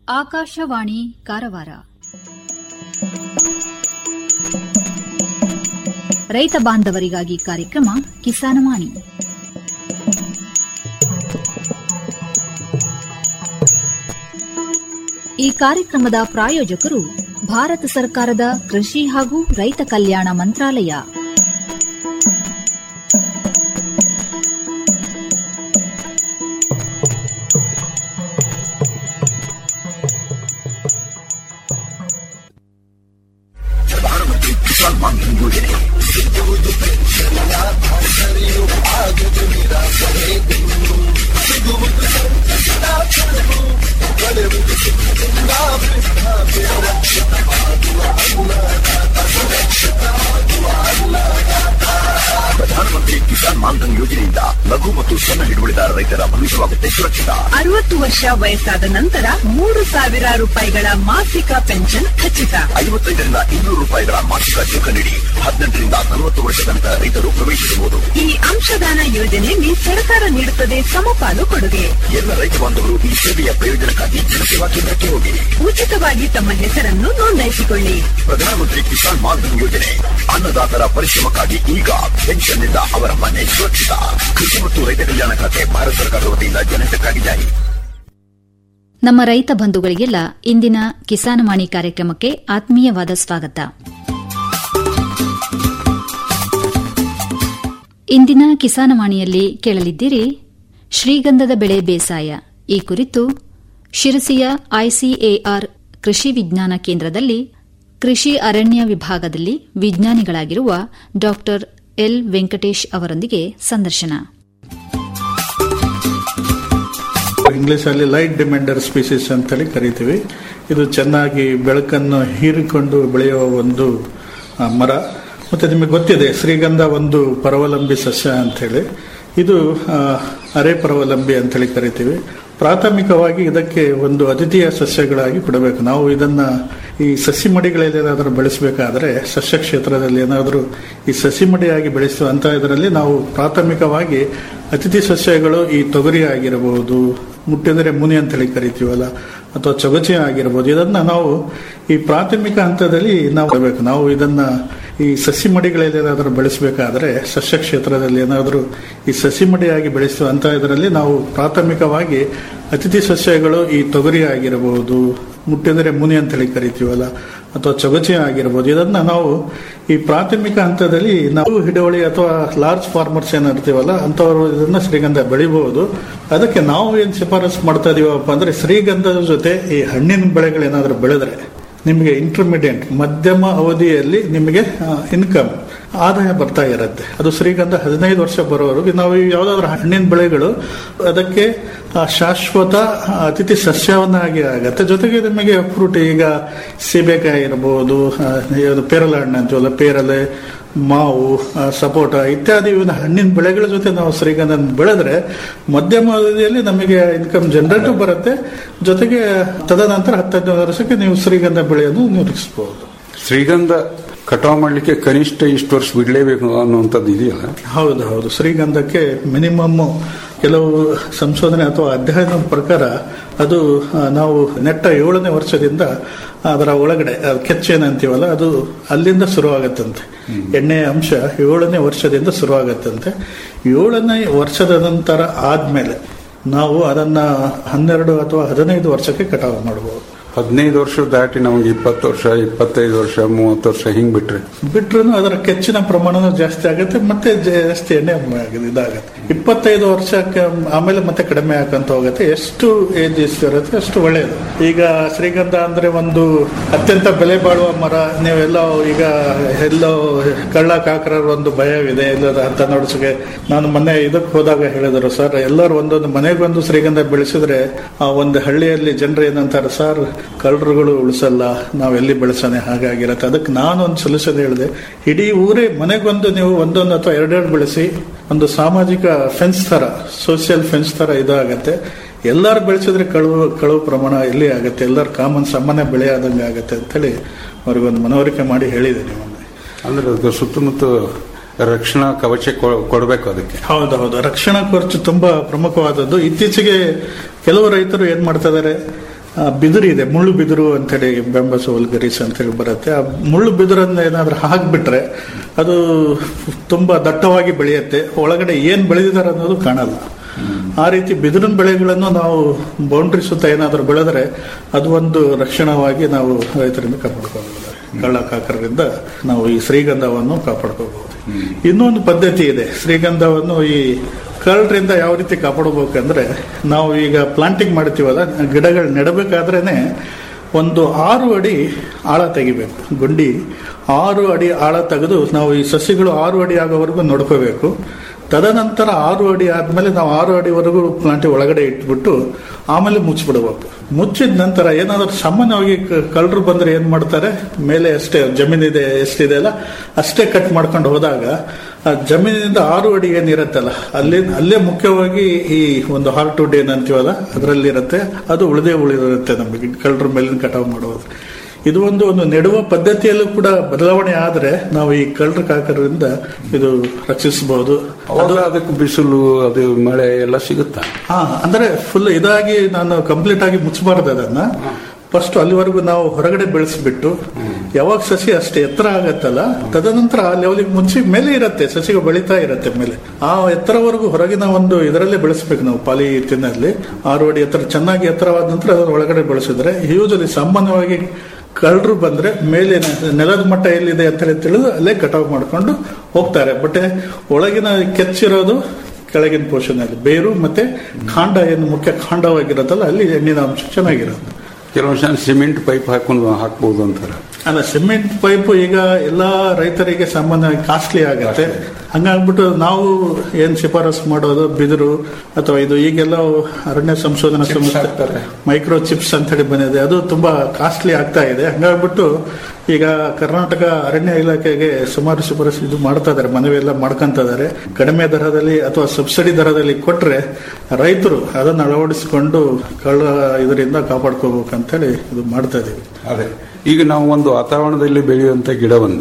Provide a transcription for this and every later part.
ಆಕಾಶವಾಣಿ ಕಾರವಾರ ರೈತ ಬಾಂಧವರಿಗಾಗಿ ಕಾರ್ಯಕ್ರಮ ಕಿಸಾನವಾಣಿ ಈ ಕಾರ್ಯಕ್ರಮದ ಪ್ರಾಯೋಜಕರು ಭಾರತ ಸರ್ಕಾರದ ಕೃಷಿ ಹಾಗೂ ರೈತ ಕಲ್ಯಾಣ ಮಂತ್ರಾಲಯ ಪ್ರಧಾನಮಂತ್ರಿ ಕಿಸಾನ್ ಮಾನ್ಧನ್ ಯೋಜನೆಯಿಂದ ಲಘು ಮತ್ತು ಸಣ್ಣ ಹಿಡುವಳಿದಾರ ರೈತರ ಭವಿಷ್ಯವಾಗುತ್ತೆ ಸುರಕ್ಷಿತ ಅರವತ್ತು ವರ್ಷ ವಯಸ್ಸಾದ ನಂತರ ಮೂರು ಸಾವಿರ ರೂಪಾಯಿಗಳ ಮಾಸಿಕ ಪೆನ್ಷನ್ ಖಚಿತ ಐವತ್ತೈದರಿಂದ ಇನ್ನೂರು ರೂಪಾಯಿಗಳ ಮಾಸಿಕ ಶುಲ್ಕ ನೀಡಿ ಹದಿನೆಂಟರಿಂದ ನಲವತ್ತು ವರ್ಷ ತನಕ ರೈತರು ಪ್ರವೇಶಿಸಬಹುದು ಈ ಅಂಶದಾನ ಯೋಜನೆಯಲ್ಲಿ ಸರ್ಕಾರ ನೀಡುತ್ತದೆ ಸಮಪಾಲು ಕೊಡುಗೆ ಎಲ್ಲ ರೈತ ಬಾಂಧವರು ಈ ಸೇವೆಯ ಪ್ರಯೋಜನಕ್ಕಾಗಿ ಜನಸೇವಾ ಕೇಂದ್ರಕ್ಕೆ ಹೋಗಿ ಉಚಿತವಾಗಿ ತಮ್ಮ ಹೆಸರನ್ನು ನೋಂದಾಯಿಸಿಕೊಳ್ಳಿ ಪ್ರಧಾನಮಂತ್ರಿ ಕಿಸಾನ್ ಮಾನ್ಧನ್ ಯೋಜನೆ ಅನ್ನದಾತರ ಪರಿಶ್ರಮಕ್ಕಾಗಿ ಈಗ ಪೆನ್ಷನ್ನಿಂದ ಅವರ ಮನೆ ಸುರಕ್ಷಿತ ಕೃಷಿ ಮತ್ತು ರೈತ ಕಲ್ಯಾಣ ಖಾತೆ ಭಾರತ ಸರ್ಕಾರದ ವತಿಯಿಂದ ಜನಹಿತಕ್ಕಾಗಿ ಜಾರಿ ನಮ್ಮ ರೈತ ಬಂಧುಗಳಿಗೆಲ್ಲ ಇಂದಿನ ಕಿಸಾನವಾಣಿ ಕಾರ್ಯಕ್ರಮಕ್ಕೆ ಆತ್ಮೀಯವಾದ ಸ್ವಾಗತ ಇಂದಿನ ಕಿಸಾನವಾಣಿಯಲ್ಲಿ ಕೇಳಲಿದ್ದೀರಿ ಶ್ರೀಗಂಧದ ಬೆಳೆ ಬೇಸಾಯ ಈ ಕುರಿತು ಶಿರಸಿಯ ಐಸಿಎಆರ್ ಕೃಷಿ ವಿಜ್ಞಾನ ಕೇಂದ್ರದಲ್ಲಿ ಕೃಷಿ ಅರಣ್ಯ ವಿಭಾಗದಲ್ಲಿ ವಿಜ್ಞಾನಿಗಳಾಗಿರುವ ಡಾ ಎಲ್ ವೆಂಕಟೇಶ್ ಅವರೊಂದಿಗೆ ಸಂದರ್ಶನ ಇಂಗ್ಲಿಷ್ ಅಲ್ಲಿ ಲೈಟ್ ಡಿಮೆಂಡರ್ ಸ್ಪೀಸೀಸ್ ಅಂತೇಳಿ ಕರಿತೀವಿ ಇದು ಚೆನ್ನಾಗಿ ಬೆಳಕನ್ನು ಹೀರಿಕೊಂಡು ಬೆಳೆಯುವ ಒಂದು ಆ, ಮರ ಮತ್ತೆ ನಿಮಗೆ ಗೊತ್ತಿದೆ ಶ್ರೀಗಂಧ ಒಂದು ಪರವಲಂಬಿ ಸಸ್ಯ ಅಂತೇಳಿ ಇದು ಆ, ಅರೆ ಪರವಲಂಬಿ ಅಂತೇಳಿ ಕರಿತೀವಿ ಪ್ರಾಥಮಿಕವಾಗಿ ಇದಕ್ಕೆ ಒಂದು ಅತಿಥಿಯ ಸಸ್ಯಗಳಾಗಿ ಕೊಡಬೇಕು ನಾವು ಇದನ್ನ ಈ ಸಸಿ ಮಡಿಗಳಲ್ಲಿ ಏನಾದರೂ ಬೆಳೆಸಬೇಕಾದ್ರೆ ಸಸ್ಯ ಕ್ಷೇತ್ರದಲ್ಲಿ ಏನಾದರೂ ಈ ಸಸಿ ಮಡಿಯಾಗಿ ಬೆಳೆಸುವ ಅಂತ ಇದರಲ್ಲಿ ನಾವು ಪ್ರಾಥಮಿಕವಾಗಿ ಅತಿಥಿ ಸಸ್ಯಗಳು ಈ ತೊಗರಿ ಆಗಿರಬಹುದು ಮುಟ್ಟಿದರೆ ಮುನಿ ಅಂತೇಳಿ ಕರಿತೀವಲ್ಲ ಅಥವಾ ಚೊಗಚಿ ಆಗಿರ್ಬೋದು ಇದನ್ನ ನಾವು ಈ ಪ್ರಾಥಮಿಕ ಹಂತದಲ್ಲಿ ನಾವು ಕೊಡಬೇಕು ನಾವು ಇದನ್ನ ಈ ಸಸಿ ಮಡಿಗಳಲ್ಲಿ ಏನಾದರೂ ಬೆಳೆಸಬೇಕಾದ್ರೆ ಸಸ್ಯ ಕ್ಷೇತ್ರದಲ್ಲಿ ಏನಾದರೂ ಈ ಸಸಿ ಮಡಿಯಾಗಿ ಬೆಳೆಸುವ ಅಂತ ಇದರಲ್ಲಿ ನಾವು ಪ್ರಾಥಮಿಕವಾಗಿ ಅತಿಥಿ ಸಸ್ಯಗಳು ಈ ತೊಗರಿ ಆಗಿರಬಹುದು ಮುಟ್ಟಿದರೆ ಮುನಿ ಅಂತೇಳಿ ಕರಿತೀವಲ್ಲ ಅಥವಾ ಚೊಗಚಿ ಆಗಿರ್ಬೋದು ಇದನ್ನ ನಾವು ಈ ಪ್ರಾಥಮಿಕ ಹಂತದಲ್ಲಿ ನಾವು ಹಿಡುವಳಿ ಅಥವಾ ಲಾರ್ಜ್ ಫಾರ್ಮರ್ಸ್ ಏನಿರ್ತೀವಲ್ಲ ಅಂತವರು ಇದನ್ನ ಶ್ರೀಗಂಧ ಬೆಳಿಬಹುದು ಅದಕ್ಕೆ ನಾವು ಏನ್ ಶಿಫಾರಸು ಮಾಡ್ತಾ ಇದೀವಪ್ಪ ಅಂದ್ರೆ ಶ್ರೀಗಂಧದ ಜೊತೆ ಈ ಹಣ್ಣಿನ ಬೆಳೆಗಳೇನಾದ್ರೂ ಬೆಳೆದ್ರೆ ನಿಮಗೆ ಇಂಟರ್ಮೀಡಿಯೇಟ್ ಮಧ್ಯಮ ಅವಧಿಯಲ್ಲಿ ನಿಮಗೆ ಇನ್ಕಮ್ ಆದಾಯ ಬರ್ತಾ ಇರುತ್ತೆ ಅದು ಶ್ರೀಗಂಧ ಹದಿನೈದು ವರ್ಷ ಬರೋವರೆಗೂ ನಾವು ಯಾವ್ದಾದ್ರು ಹಣ್ಣಿನ ಬೆಳೆಗಳು ಅದಕ್ಕೆ ಆ, ಶಾಶ್ವತ ಆ, ಅತಿಥಿ ಸಸ್ಯವನ್ನಾಗಿ ಆಗತ್ತೆ ಜೊತೆಗೆ ನಿಮಗೆ ಫ್ರೂಟ್ ಈಗ ಸೀಬೆಕಾಯಿ ಇರಬಹುದು ಆ, ಯಾವ್ದು ಪೇರಲ ಹಣ್ಣು ಅಂತೀವಲ್ಲ ಪೇರಲೆ ಮಾವು ಆ, ಸಪೋಟ ಇತ್ಯಾದಿ ಇವನ್ನ ಹಣ್ಣಿನ ಬೆಳೆಗಳ ಜೊತೆ ನಾವು ಶ್ರೀಗಂಧ ಬೆಳೆದ್ರೆ ಮಧ್ಯಮ ಅವಧಿಯಲ್ಲಿ ನಮಗೆ ಇನ್ಕಮ್ ಜನರೇಟು ಬರುತ್ತೆ ಜೊತೆಗೆ ತದನಂತರ ಹತ್ತೈದು ವರ್ಷಕ್ಕೆ ನೀವು ಶ್ರೀಗಂಧ ಬೆಳೆಯನ್ನು ನಿರೀಕ್ಷಿಸಬಹುದು ಶ್ರೀಗಂಧ ಕಟಾವು ಮಾಡಲಿಕ್ಕೆ ಕನಿಷ್ಠ ಇಷ್ಟು ವರ್ಷ ಬಿಡಲೇಬೇಕು ಅನ್ನುವಂಥದ್ದು ಇದೆಯಲ್ಲ ಹೌದು ಹೌದು ಶ್ರೀಗಂಧಕ್ಕೆ ಮಿನಿಮಮ್ ಕೆಲವು ಸಂಶೋಧನೆ ಅಥವಾ ಅಧ್ಯಯನದ ಪ್ರಕಾರ ಅದು ಆ, ನಾವು ನೆಟ್ಟ ಏಳನೇ ವರ್ಷದಿಂದ ಅದರ ಒಳಗಡೆ ಅದು ಕೆಚ್ಚೇನಂತೀವಲ್ಲ ಅದು ಅಲ್ಲಿಂದ ಶುರುವಾಗತ್ತಂತೆ ಎಣ್ಣೆಯ ಅಂಶ ಏಳನೇ ವರ್ಷದಿಂದ ಶುರುವಾಗತ್ತಂತೆ ಏಳನೇ ವರ್ಷದ ನಂತರ ಆದ್ಮೇಲೆ ನಾವು ಅದನ್ನ ಹನ್ನೆರಡು ಅಥವಾ ಹದಿನೈದು ವರ್ಷಕ್ಕೆ ಕಟಾವು ಮಾಡಬಹುದು ಹದಿನೈದು ವರ್ಷ ದಾಟಿ ನಮಗೆ ಇಪ್ಪತ್ತು ವರ್ಷ ಇಪ್ಪತ್ತೈದು ವರ್ಷ ಮೂವತ್ತು ವರ್ಷ ಹಿಂಗ್ ಬಿಟ್ರೆ ಬಿಟ್ರು ಅದರ ಕೆಚ್ಚಿನ ಪ್ರಮಾಣನೂ ಜಾಸ್ತಿ ಆಗುತ್ತೆ ಮತ್ತೆ ಜಾಸ್ತಿ ಎಣ್ಣೆ ಆಗಿದೆ ಇದಾಗುತ್ತೆ ಇಪ್ಪತ್ತೈದು ವರ್ಷಕ್ಕೆ ಆಮೇಲೆ ಮತ್ತೆ ಕಡಿಮೆ ಆಕಂತ ಹೋಗುತ್ತೆ ಎಷ್ಟು ಏಜ್ ಎಷ್ಟು ಇರುತ್ತೆ ಅಷ್ಟು ಒಳ್ಳೆಯದು ಈಗ ಶ್ರೀಗಂಧ ಅಂದ್ರೆ ಒಂದು ಅತ್ಯಂತ ಬೆಲೆ ಬಾಳುವ ಮರ ನೀವೆಲ್ಲೋ ಈಗ ಎಲ್ಲೋ ಕಳ್ಳ ಕಾಕರ ಒಂದು ಭಯವಿದೆ ಇಲ್ಲದ ಅಂತ ನೋಡಿಸಿಗೆ ನಾನು ಮೊನ್ನೆ ಇದಕ್ಕೆ ಹೋದಾಗ ಹೇಳಿದರು ಸರ್ ಎಲ್ಲರೂ ಒಂದೊಂದು ಮನೆಗೊಂದು ಶ್ರೀಗಂಧ ಬೆಳೆಸಿದ್ರೆ ಆ ಒಂದು ಹಳ್ಳಿಯಲ್ಲಿ ಜನರು ಏನಂತಾರೆ ಸರ್ ಕಳ್ಳರುಗಳು ಉಳಿಸಲ್ಲ ನಾವು ಎಲ್ಲಿ ಬೆಳೆಸೋಣ ಹಾಗಾಗಿರತ್ತೆ ಅದಕ್ಕೆ ನಾನು ಒಂದು ಸೊಲ್ಯೂಷನ್ ಹೇಳಿದೆ ಇಡೀ ಊರೇ ಮನೆಗೊಂದು ನೀವು ಒಂದೊಂದು ಅಥವಾ ಎರಡೆರಡು ಬೆಳೆಸಿ ಒಂದು ಸಾಮಾಜಿಕ ಫೆನ್ಸ್ ತರ ಸೋಷಿಯಲ್ ಫೆನ್ಸ್ ತರ ಇದಾಗತ್ತೆ ಎಲ್ಲರೂ ಬೆಳೆಸಿದ್ರೆ ಕಳುವು ಕಳುವು ಪ್ರಮಾಣ ಎಲ್ಲಿ ಆಗುತ್ತೆ ಎಲ್ಲರೂ ಕಾಮನ್ ಸಾಮಾನ್ಯ ಬೆಳೆ ಆದಂಗೆ ಆಗತ್ತೆ ಅಂತೇಳಿ ಅವ್ರಿಗೊಂದು ಮನವರಿಕೆ ಮಾಡಿ ಹೇಳಿದ್ದೀನಿ ಮೊನ್ನೆ ಅಂದ್ರೆ ಅದು ಸುತ್ತಮುತ್ತ ರಕ್ಷಣಾ ಕವಚ ಕೊ- ಕೊಡ್ಬೇಕು ಅದಕ್ಕೆ ಹೌದೌದು ರಕ್ಷಣಾ ಖರ್ಚು ತುಂಬಾ ಪ್ರಮುಖವಾದದ್ದು ಇತ್ತೀಚೆಗೆ ಕೆಲವು ರೈತರು ಏನ್ ಮಾಡ್ತಾ ಇದಾರೆ ಆ, ಬಿದಿರು ಇದೆ ಮುಳ್ಳು ಬಿದಿರು ಅಂತೇಳಿ ಬೆಂಬಸ ವಲ್ಗರೀಸ್ ಅಂತೇಳಿ ಬರುತ್ತೆ ಆ ಮುಳ್ಳು ಬಿದಿರನ್ನ ಏನಾದ್ರೂ ಹಾಕ್ಬಿಟ್ರೆ ಅದು ತುಂಬಾ ದಟ್ಟವಾಗಿ ಬೆಳೆಯುತ್ತೆ ಒಳಗಡೆ ಏನ್ ಬೆಳೆದಿದ್ದಾರೆ ಅನ್ನೋದು ಕಾಣಲ್ಲ ಆ ರೀತಿ ಬಿದಿರಿನ ಬೆಳೆಗಳನ್ನು ನಾವು ಬೌಂಡ್ರಿ ಸುತ್ತ ಏನಾದರೂ ಬೆಳೆದರೆ ಅದು ಒಂದು ರಕ್ಷಣವಾಗಿ ನಾವು ರೈತರಿಂದ ಕಾಪಾಡ್ಕೋಬಹುದು ಕಳ್ಳ ಕಾಕರರಿಂದ ನಾವು ಈ ಶ್ರೀಗಂಧವನ್ನು ಕಾಪಾಡ್ಕೋಬಹುದು ಇನ್ನೊಂದು ಪದ್ಧತಿ ಇದೆ ಶ್ರೀಗಂಧವನ್ನು ಈ ಕಳ್ಳರಿಂದ ಯಾವ ರೀತಿ ಕಾಪಾಡಬೇಕಂದ್ರೆ ನಾವು ಈಗ ಪ್ಲಾಂಟಿಂಗ್ ಮಾಡ್ತೀವಲ್ಲ ಗಿಡಗಳು ನೆಡಬೇಕಾದ್ರೇನೆ ಒಂದು ಆರು ಅಡಿ ಆಳ ತೆಗಿಬೇಕು ಗುಂಡಿ ಆರು ಅಡಿ ಆಳ ತೆಗೆದು ನಾವು ಈ ಸಸಿಗಳು ಆರು ಅಡಿ ಆಗೋವರೆಗೂ ನೋಡ್ಕೋಬೇಕು ತದನಂತರ ಆರು ಅಡಿ ಆದ್ಮೇಲೆ ನಾವು ಆರು ಅಡಿವರೆಗೂ ಪ್ಲಾಂಟಿ ಒಳಗಡೆ ಇಟ್ಬಿಟ್ಟು ಆಮೇಲೆ ಮುಚ್ಚಿಬಿಡಬೇಕು ಮುಚ್ಚಿದ ನಂತರ ಏನಾದರೂ ಸಾಮಾನ್ಯವಾಗಿ ಕಳ್ಳರು ಬಂದ್ರೆ ಏನ್ ಮಾಡ್ತಾರೆ ಮೇಲೆ ಅಷ್ಟೇ ಜಮೀನಿದೆ ಎಷ್ಟಿದೆ ಅಲ್ಲ ಅಷ್ಟೇ ಕಟ್ ಮಾಡ್ಕೊಂಡು ಹೋದಾಗ ಆ ಜಮೀನಿನಿಂದ ಆರು ಅಡಿ ಏನಿರುತ್ತಲ್ಲ ಅಲ್ಲಿ ಅಲ್ಲೇ ಮುಖ್ಯವಾಗಿ ಈ ಒಂದು ಹಾರ್ಟ್ ವುಡ್ ಏನ್ ಅಂತೀವಲ್ಲ ಅದರಲ್ಲಿ ಇರುತ್ತೆ ಅದು ಉಳಿದೇ ಉಳಿದಿರುತ್ತೆ ನಮಗೆ ಕಳ್ಳರ ಮೇಲಿನ ಕಟಾವು ಮಾಡುವುದು ಇದು ಒಂದು ಒಂದು ನೆಡುವ ಪದ್ಧತಿಯಲ್ಲೂ ಕೂಡ ಬದಲಾವಣೆ ಆದ್ರೆ ನಾವು ಈ ಕಳ್ಳರ ಕಾಕರದಿಂದ ಇದು ರಕ್ಷಿಸಬಹುದು ಅವಾಗ ಅದಕ್ಕೆ ಬಿಸಿಲು ಅದು ಮಳೆ ಎಲ್ಲ ಸಿಗುತ್ತಾ ಹಾ ಅಂದ್ರೆ ಫುಲ್ ಇದಾಗಿ ನಾನು ಕಂಪ್ಲೀಟ್ ಆಗಿ ಮುಚ್ಚಬಾರ್ದು ಅದನ್ನ ಫಸ್ಟ್ ಅಲ್ಲಿವರೆಗೂ ನಾವು ಹೊರಗಡೆ ಬೆಳೆಸ್ಬಿಟ್ಟು ಯಾವಾಗ ಸಸಿ ಅಷ್ಟೇ ಎತ್ತರ ಆಗತ್ತಲ್ಲ ತದನಂತರ ಆ ಲೆವೆಲಿಗೆ ಮುಂಚೆ ಮೇಲೆ ಇರುತ್ತೆ ಸಸಿಗಳು ಬೆಳೀತಾ ಇರುತ್ತೆ ಮೇಲೆ ಆ ಎತ್ತರವರೆಗೂ ಹೊರಗಿನ ಒಂದು ಇದರಲ್ಲೇ ಬೆಳೆಸ್ಬೇಕು ನಾವು ಪಾಲಿ ತಿನ್ನಲ್ಲಿ ಆರು ಅಡಿ ಎತ್ತರ ಚೆನ್ನಾಗಿ ಎತ್ತರವಾದ ನಂತರ ಅದರ ಒಳಗಡೆ ಬೆಳೆಸಿದ್ರೆ ಯೂಶಲಿ ಸಾಮಾನ್ಯವಾಗಿ ಕಳ್ಳರು ಬಂದ್ರೆ ಮೇಲೆ ನೆಲದ ಮಟ್ಟ ಎಲ್ಲಿದೆ ಅಂತ ಹೇಳಿ ತಿಳಿದು ಅಲ್ಲೇ ಕಟಾವು ಮಾಡ್ಕೊಂಡು ಹೋಗ್ತಾರೆ ಬಟ್ ಒಳಗಿನ ಕೆಚ್ಚಿರೋದು ಕೆಳಗಿನ ಪೋರ್ಷನ್ ಅಲ್ಲಿ ಬೇರು ಮತ್ತೆ ಕಾಂಡ ಏನು ಮುಖ್ಯ ಕಾಂಡವಾಗಿರುತ್ತಲ್ಲ ಅಲ್ಲಿ ಎಣ್ಣಿನ ಅಂಶ ಚೆನ್ನಾಗಿರುತ್ತೆ ಕೆಲವೊಂದು ಜನ ಸಿಮೆಂಟ್ ಪೈಪ್ ಹಾಕೊಂಡು ಹಾಕ್ಬೋದು ಅಂತಾರೆ ಅಲ್ಲ ಸಿಮೆಂಟ್ ಪೈಪ್ ಈಗ ಎಲ್ಲಾ ರೈತರಿಗೆ ಸಾಮಾನ್ಯವಾಗಿ ಕಾಸ್ಟ್ಲಿ ಆಗತ್ತೆ ಹಂಗಾಗ್ಬಿಟ್ಟು ನಾವು ಏನ್ ಶಿಫಾರಸು ಮಾಡೋದು ಬಿದಿರು ಅಥವಾ ಇದು ಈಗೆಲ್ಲ ಅರಣ್ಯ ಸಂಶೋಧನಾ ಸಂಸ್ಥೆ ಹಾಕ್ತಾರೆ. ಮೈಕ್ರೋ ಚಿಪ್ಸ್ ಅಂತ ಹೇಳಿ ಬಂದಿದೆ ಅದು ತುಂಬಾ ಕಾಸ್ಟ್ಲಿ ಆಗ್ತಾ ಇದೆ ಹಂಗಾಗ್ಬಿಟ್ಟು ಈಗ ಕರ್ನಾಟಕ ಅರಣ್ಯ ಇಲಾಖೆಗೆ ಸುಮಾರು ಶಿಫಾರಸು ಇದು ಮಾಡ್ತಾ ಇದಾರೆ ಮನವಿ ಎಲ್ಲ ಮಾಡ್ಕೊಂತ ಇದಾರೆ ಕಡಿಮೆ ದರದಲ್ಲಿ ಅಥವಾ ಸಬ್ಸಿಡಿ ದರದಲ್ಲಿ ಕೊಟ್ರೆ ರೈತರು ಅದನ್ನು ಅಳವಡಿಸಿಕೊಂಡು ಕಳ್ಳ ಇದರಿಂದ ಕಾಪಾಡ್ಕೋಬೇಕು ಹೇಳಿ ಇದು ಮಾಡ್ತಾ ಇದೀವಿ ಅದೇ ಈಗ ನಾವು ಒಂದು ವಾತಾವರಣದಲ್ಲಿ ಬೆಳೆಯುವಂತ ಗಿಡವನ್ನ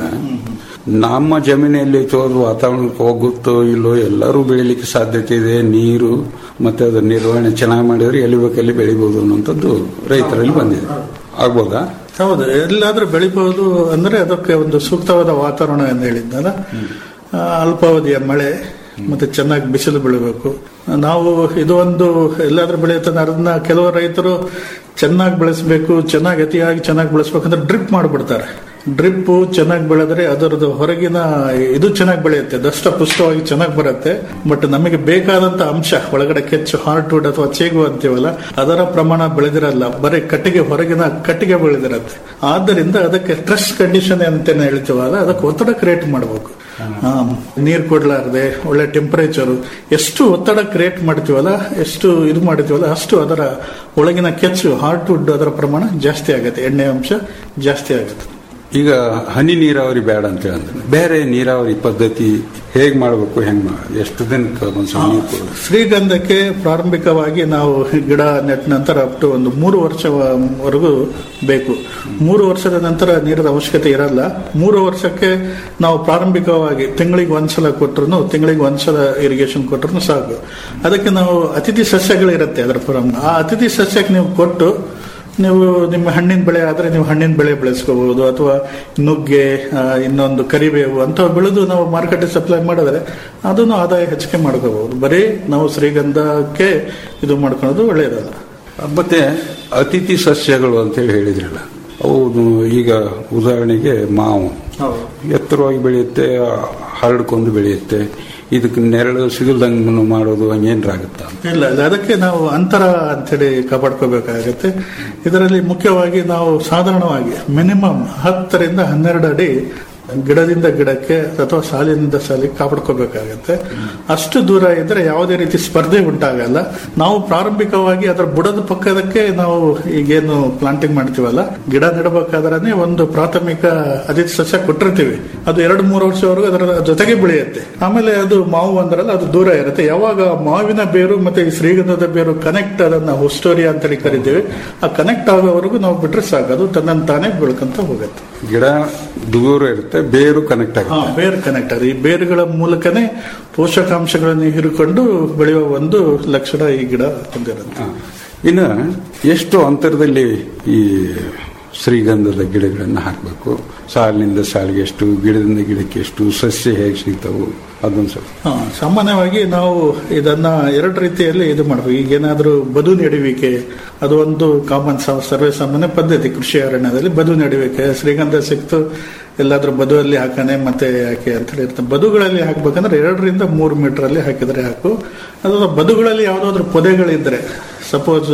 ನಮ್ಮ ಜಮೀನಲ್ಲಿ ಚೋದು ವಾತಾವರಣಕ್ಕೆ ಹೋಗುತ್ತೋ ಇಲ್ಲೋ ಎಲ್ಲರೂ ಬೆಳಿಲಿಕ್ಕೆ ಸಾಧ್ಯತೆ ಇದೆ ನೀರು ಮತ್ತೆ ಅದರ ನಿರ್ವಹಣೆ ಚೆನ್ನಾಗಿ ಮಾಡಿದ್ರೆ ಎಲ್ಲಿ ಬೇಕಲ್ಲಿ ಬೆಳಿಬಹುದು ಅನ್ನುವಂಥದ್ದು ರೈತರಲ್ಲಿ ಬಂದಿದೆ ಆಗ್ಬೋದಾ ಹೌದು ಎಲ್ಲಾದ್ರೂ ಬೆಳಿಬಹುದು ಅಂದ್ರೆ ಅದಕ್ಕೆ ಒಂದು ಸೂಕ್ತವಾದ ವಾತಾವರಣ ಎಂದು ಹೇಳಿದ್ನಲ್ಲ ಆ, ಅಲ್ಪಾವಧಿಯ ಮಳೆ ಮತ್ತೆ ಚೆನ್ನಾಗಿ ಬಿಸಿಲು ಬೀಳಬೇಕು ನಾವು ಇದು ಒಂದು ಎಲ್ಲಾದ್ರೂ ಬೆಳೆಯುತ್ತೆ ಅದನ್ನ ಕೆಲವು ರೈತರು ಚೆನ್ನಾಗಿ ಬೆಳೆಸಬೇಕು ಚೆನ್ನಾಗಿ ಅತಿಯಾಗಿ ಚೆನ್ನಾಗಿ ಬೆಳೆಸ್ಬೇಕಂದ್ರೆ ಡ್ರಿಪ್ ಮಾಡಿಬಿಡ್ತಾರೆ ಡ್ರಿಪ್ ಚೆನ್ನಾಗಿ ಬೆಳೆದ್ರೆ ಅದರದ್ದು ಹೊರಗಿನ ಇದು ಚೆನ್ನಾಗಿ ಬೆಳೆಯುತ್ತೆ ದಷ್ಟ ಪುಷ್ಟವಾಗಿ ಚೆನ್ನಾಗಿ ಬರುತ್ತೆ ಬಟ್ ನಮಗೆ ಬೇಕಾದಂತ ಅಂಶ ಒಳಗಡೆ ಕೆಚ್ಚು ಹಾರ್ಟ್ ವುಡ್ ಅಥವಾ ಚೇಗು ಅಂತೀವಲ್ಲ ಅದರ ಪ್ರಮಾಣ ಬೆಳೆದಿರಲ್ಲ ಬರೀ ಕಟ್ಟಿಗೆ ಹೊರಗಿನ ಕಟ್ಟಿಗೆ ಬೆಳೆದಿರತ್ತೆ ಆದ್ದರಿಂದ ಅದಕ್ಕೆ ಸ್ಟ್ರೆಸ್ ಕಂಡೀಷನ್ ಅಂತ ಹೇಳ್ತೀವಲ್ಲ ಅದಕ್ಕೆ ಒತ್ತಡ ಕ್ರಿಯೇಟ್ ಮಾಡಬೇಕು ನೀರ್ ಕೊಡ್ಲಾರ್ದೆ ಒಳ್ಳೆ ಟೆಂಪರೇಚರ್ ಎಷ್ಟು ಒತ್ತಡ ಕ್ರಿಯೇಟ್ ಮಾಡ್ತೀವಲ್ಲ ಎಷ್ಟು ಇದು ಮಾಡ್ತೀವಲ್ಲ ಅಷ್ಟು ಅದರ ಒಳಗಿನ ಕೆಚ್ಚು ಹಾರ್ಟ್ ವುಡ್ ಅದರ ಪ್ರಮಾಣ ಜಾಸ್ತಿ ಆಗುತ್ತೆ ಎಣ್ಣೆ ಅಂಶ ಜಾಸ್ತಿ ಆಗುತ್ತೆ ಈಗ ಹನಿ ನೀರಾವರಿ ಬೇಡ ಅಂತ ಹೇಳಿದ್ರೆ ಬೇರೆ ನೀರಾವರಿ ಪದ್ಧತಿ ಹೇಗ್ ಮಾಡಬೇಕು ಹೆಂಗ್ ಮಾ- ಎಷ್ಟು ದಿನಕ್ಕೆ ಒಂದ್ಸಲ ನೀರು ಕೊಡೋದು ಶ್ರೀಗಂಧಕ್ಕೆ ಪ್ರಾರಂಭಿಕವಾಗಿ ನಾವು ಗಿಡ ನೆಟ್ಟ ನಂತರ ಅಪ್ ಟು ಒಂದು ಮೂರು ವರ್ಷವರೆಗೂ ಬೇಕು ಮೂರು ವರ್ಷದ ನಂತರ ನೀರಿನ ಅವಶ್ಯಕತೆ ಇರಲ್ಲ ಮೂರು ವರ್ಷಕ್ಕೆ ನಾವು ಪ್ರಾರಂಭಿಕವಾಗಿ ತಿಂಗಳಿಗೆ ಒಂದ್ಸಲ ಕೊಟ್ಟರು ತಿಂಗಳಿಗೆ ಒಂದ್ಸಲ ಇರಿಗೇಷನ್ ಕೊಟ್ಟರು ಸಾಕು ಅದಕ್ಕೆ ನಾವು ಅತಿಥಿ ಸಸ್ಯಗಳಿರುತ್ತೆ ಅದರ ಪ್ರಾರಂಭ ಆ ಅತಿಥಿ ಸಸ್ಯಕ್ಕೆ ನೀವು ಕೊಟ್ಟು ನೀವು ನಿಮ್ಮ ಹಣ್ಣಿನ ಬೆಳೆ ಆದ್ರೆ ನೀವು ಹಣ್ಣಿನ ಬೆಳೆ ಬೆಳೆಸ್ಕೋಬಹುದು ಅಥವಾ ನುಗ್ಗೆ ಆ, ಇನ್ನೊಂದು ಕರಿಬೇವು ಅಂತ ಬೆಳೆದು ನಾವು ಮಾರುಕಟ್ಟೆ ಸಪ್ಲೈ ಮಾಡಿದ್ರೆ ಅದನ್ನು ಆದಾಯ ಹೆಚ್ಚಿಗೆ ಮಾಡ್ಕೋಬಹುದು ಬರೀ ನಾವು ಶ್ರೀಗಂಧಕ್ಕೆ ಇದು ಮಾಡ್ಕೊಳ್ಳೋದು ಒಳ್ಳೆಯದಲ್ಲ ಮತ್ತೆ ಅತಿಥಿ ಸಸ್ಯಗಳು ಅಂತ ಹೇಳಿ ಹೇಳಿದ್ರಲ್ಲ ಅವು ಈಗ ಉದಾಹರಣೆಗೆ ಮಾವು ಎತ್ತರವಾಗಿ ಬೆಳೆಯುತ್ತೆ ಹರಡ್ಕೊಂಡು ಬೆಳೆಯುತ್ತೆ ಇದಕ್ಕೆ ನೆರಳು ಸಿಗಲ್ದಂಗೆ ಮಾಡೋದು ಹಂಗೇನ್ರಾಗುತ್ತಾ ಇಲ್ಲ ಇಲ್ಲ ಅದಕ್ಕೆ ನಾವು ಅಂತರ ಅಂತೇಳಿ ಕಾಪಾಡ್ಕೋಬೇಕಾಗತ್ತೆ ಇದರಲ್ಲಿ ಮುಖ್ಯವಾಗಿ ನಾವು ಸಾಧಾರಣವಾಗಿ ಮಿನಿಮಮ್ ಹತ್ತರಿಂದ ಹನ್ನೆರಡು ಅಡಿ ಗಿಡದಿಂದ ಗಿಡಕ್ಕೆ ಅಥವಾ ಸಾಲಿನಿಂದ ಸಾಲಿಗೆ ಕಾಪಾಡ್ಕೋಬೇಕಾಗತ್ತೆ ಅಷ್ಟು ದೂರ ಇದ್ರೆ ಯಾವುದೇ ರೀತಿ ಸ್ಪರ್ಧೆ ಉಂಟಾಗಲ್ಲ ನಾವು ಪ್ರಾರಂಭಿಕವಾಗಿ ಅದರ ಬುಡದ ಪಕ್ಕದಕ್ಕೆ ನಾವು ಈಗೇನು ಪ್ಲಾಂಟಿಂಗ್ ಮಾಡ್ತೀವಲ್ಲ ಗಿಡ ನೆಡಬೇಕಾದ್ರೆ ಒಂದು ಪ್ರಾಥಮಿಕ ಅತಿಥಿ ಸಸ್ಯ ಕೊಟ್ಟಿರ್ತೀವಿ ಅದು ಎರಡು ಮೂರು ವರ್ಷವರೆಗೂ ಅದರ ಜೊತೆಗೆ ಬೆಳೆಯುತ್ತೆ ಆಮೇಲೆ ಅದು ಮಾವು ಅಂದ್ರಲ್ಲ ಅದು ದೂರ ಇರುತ್ತೆ ಯಾವಾಗ ಮಾವಿನ ಬೇರು ಮತ್ತೆ ಈ ಶ್ರೀಗಂಧದ ಬೇರು ಕನೆಕ್ಟ್ ಅದನ್ನ ಹೊಸ್ಟೋರಿಯಾ ಅಂತೇಳಿ ಕರಿತೀವಿ ಆ ಕನೆಕ್ಟ್ ಆಗೋವರೆಗೂ ನಾವು ಬಿಟ್ರೆ ಸಾಕು ಅದು ತನ್ನಂತಾನೆ ಬೆಳ್ಕೊಂತ ಹೋಗುತ್ತೆ ಗಿಡ ದೂರ ಇರುತ್ತೆ ಬೇರು ಕನೆಕ್ಟ್ ಹಾ ಆಗುತ್ತೆ ಬೇರ್ ಕನೆಕ್ಟ್ ಆಗುತ್ತೆ ಈ ಬೇರುಗಳ ಮೂಲಕನೇ ಪೋಷಕಾಂಶಗಳನ್ನು ಹೀರಿಕೊಂಡು ಬೆಳೆಯುವ ಒಂದು ಲಕ್ಷಣ ಈ ಗಿಡ ಹೊಂದಿರುತ್ತೆ ಹಾ. ಇನ್ನು ಎಷ್ಟು ಅಂತರದಲ್ಲಿ ಈ ಶ್ರೀಗಂಧದ ಗಿಡಗಳನ್ನು ಹಾಕಬೇಕು ಸಾಲಿನಿಂದ ಸಾಲಿಗೆ ಎಷ್ಟು ಗಿಡದಿಂದ ಗಿಡಕ್ಕೆ ಎಷ್ಟು ಸಸ್ಯ ಹೇಗೆ ಸಿಗ್ತಾವು ಅದೊಂದು ಸ್ವಲ್ಪ ಹಾ, ಸಾಮಾನ್ಯವಾಗಿ ನಾವು ಇದನ್ನ ಎರಡು ರೀತಿಯಲ್ಲಿ ಇದು ಮಾಡಬೇಕು ಈಗ ಏನಾದರೂ ಬದು ನೆಡುವಿಕೆ ಅದು ಒಂದು ಕಾಮನ್ ಸರ್ವೇ ಸಾಮಾನ್ಯ ಪದ್ಧತಿ ಕೃಷಿ ಅರಣ್ಯದಲ್ಲಿ ಬದು ನೆಡುವಿಕೆ ಶ್ರೀಗಂಧ ಸಿಕ್ತು ಎಲ್ಲಾದ್ರೂ ಬದುವಲ್ಲಿ ಹಾಕಾನೆ ಮತ್ತೆ ಯಾಕೆ ಅಂತ ಹೇಳಿ ಇರ್ತದೆ ಬದುಗಳಲ್ಲಿ ಹಾಕ್ಬೇಕಂದ್ರೆ ಎರಡರಿಂದ ಮೂರು ಮೀಟರ್ ಅಲ್ಲಿ ಹಾಕಿದ್ರೆ ಹಾಕು ಅದು ಬದುಗಳಲ್ಲಿ ಯಾವ್ದಾದ್ರು ಪೊದೆಗಳಿದ್ರೆ ಸಪೋಸ್